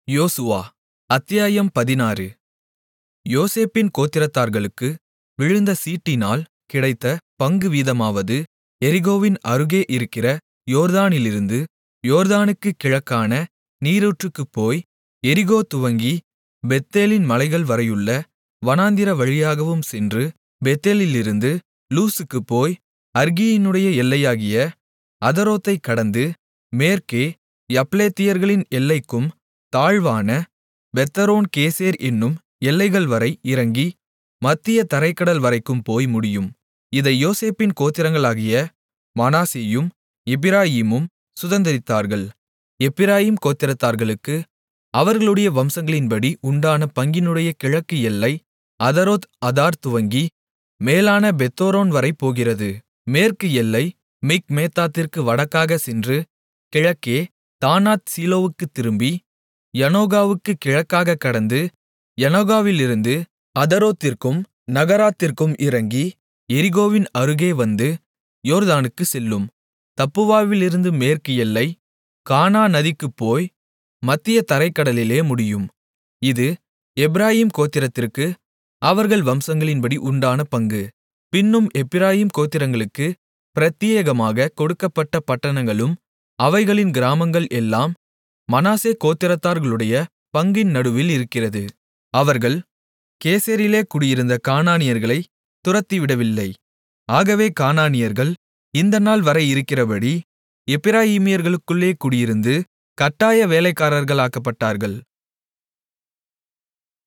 யோசுவா அத்தியாயம் பதினாறு யோசேப்பின் கோத்திரத்தார்களுக்கு விழுந்த சீட்டினால் கிடைத்த பங்கு வீதமாவது எரிகோவின் அருகே இருக்கிற யோர்தானிலிருந்து யோர்தானுக்குக் கிழக்கான நீரூற்றுக்குப் போய் எரிகோ துவங்கி பெத்தேலின் மலைகள் வரையுள்ள வனாந்திர வழியாகவும் சென்று பெத்தேலிலிருந்து லூஸுக்குப் போய் அற்கியினுடைய எல்லையாகிய அதரோத்தைக் கடந்து மேற்கே யப்லேத்தியர்களின் எல்லைக்கும் தாழ்வான பெத்தொரோன் கேசேர் என்னும் எல்லைகள்வரை இறங்கி மத்திய தரைக்கடல் வரைக்கும் போய் முடியும் இதை யோசேப்பின் கோத்திரங்களாகிய மனாசேயும் எப்பிராயீமும் சுதந்தரித்தார்கள் எப்பிராயீம் கோத்திரத்தார்களுக்கு அவர்களுடைய வம்சங்களின்படி உண்டான பங்கினுடைய கிழக்கு எல்லை அதரோத் அதார் துவங்கி மேலான பெத்தொரோன்வரை போகிறது மேற்கு எல்லை மிக்மேத்தாத்திற்கு வடக்காகச் சென்று கிழக்கே தானாத் சீலோவுக்குத் திரும்பி யநோகாவுக்குக் கிழக்காகக் கடந்து யநோகாவிலிருந்து அதரோத்திற்கும் நகராத்திற்கும் இறங்கி எரிகோவின் அருகே வந்து யோர்தானுக்குச் செல்லும் தப்புவாவிலிருந்து மேற்கு எல்லை கானா நதிக்குப் போய் மத்திய தரைக்கடலிலே முடியும் இது எப்பிராயீம் கோத்திரத்திற்கு அவர்கள் வம்சங்களின்படி உண்டான பங்கு பின்னும் எப்பிராயீம் கோத்திரங்களுக்கு பிரத்தியேகமாகக் கொடுக்கப்பட்ட பட்டணங்களும் அவைகளின் கிராமங்கள் எல்லாம் மனாசே கோத்திரத்தார்களுடைய பங்கின் நடுவில் இருக்கிறது அவர்கள் கேசேரிலே குடியிருந்த கானானியர்களைத் துரத்திவிடவில்லை ஆகவே கானானியர்கள் இந்த நாள் வரை இருக்கிறபடி எப்பிராயீமியர்களுக்குள்ளே குடியிருந்து கட்டாய வேலைக்காரர்களாக்கப்பட்டார்கள்